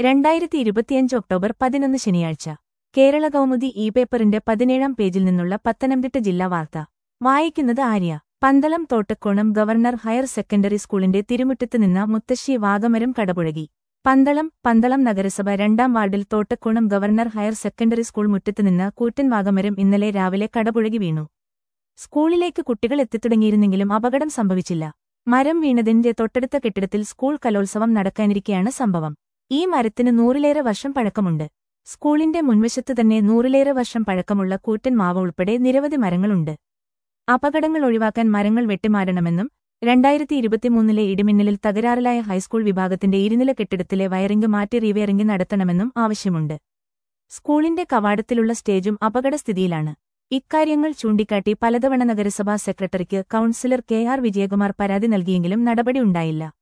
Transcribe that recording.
രണ്ടായിരത്തി ഇരുപത്തിയഞ്ച് ഒക്ടോബർ പതിനൊന്ന് ശനിയാഴ്ച കേരള കൗമുദി ഇ പേപ്പറിന്റെ പതിനേഴാം പേജിൽ നിന്നുള്ള പത്തനംതിട്ട ജില്ലാ വാർത്ത വായിക്കുന്നത് Arya Pandalam Thottakkonam government higher secondary സ്കൂളിന്റെ തിരുമുറ്റത്ത് നിന്ന് മുത്തശ്ശി വാഗമരം കടപുഴകി പന്തളം പന്തളം നഗരസഭ രണ്ടാം വാർഡിൽ Thottakkonam government higher secondary school മുറ്റത്ത് നിന്ന് കൂറ്റൻ വാഗമരം ഇന്നലെ രാവിലെ കടപുഴകി വീണു സ്കൂളിലേക്ക് കുട്ടികൾ എത്തിത്തുടങ്ങിയിരുന്നെങ്കിലും അപകടം സംഭവിച്ചില്ല മരം വീണതിന്റെ തൊട്ടടുത്ത കെട്ടിടത്തിൽ സ്കൂൾ കലോത്സവം നടക്കാനിരിക്കെയാണ് സംഭവം ഈ മരത്തിന് നൂറിലേറെ വർഷം പഴക്കമുണ്ട് സ്കൂളിന്റെ മുൻവശത്ത് തന്നെ നൂറിലേറെ വർഷം പഴക്കമുള്ള കൂറ്റൻ മാവ് ഉൾപ്പെടെ നിരവധി മരങ്ങളുണ്ട് അപകടങ്ങൾ ഒഴിവാക്കാൻ മരങ്ങൾ വെട്ടിമാറണമെന്നും രണ്ടായിരത്തി ഇരുപത്തിമൂന്നിലെ ഇടിമിന്നലിൽ തകരാറിലായ ഹൈസ്കൂൾ വിഭാഗത്തിന്റെ ഇരുനില കെട്ടിടത്തിലെ വയറിംഗ് മാറ്റി റീവയറിംഗ് നടത്തണമെന്നും ആവശ്യമുണ്ട് സ്കൂളിന്റെ കവാടത്തിലുള്ള സ്റ്റേജും അപകടസ്ഥിതിയിലാണ് ഇക്കാര്യങ്ങൾ ചൂണ്ടിക്കാട്ടി പലതവണ നഗരസഭാ സെക്രട്ടറിക്ക് കൌൺസിലർ കെ ആർ വിജയകുമാർ പരാതി നൽകിയെങ്കിലും നടപടി ഉണ്ടായില്ല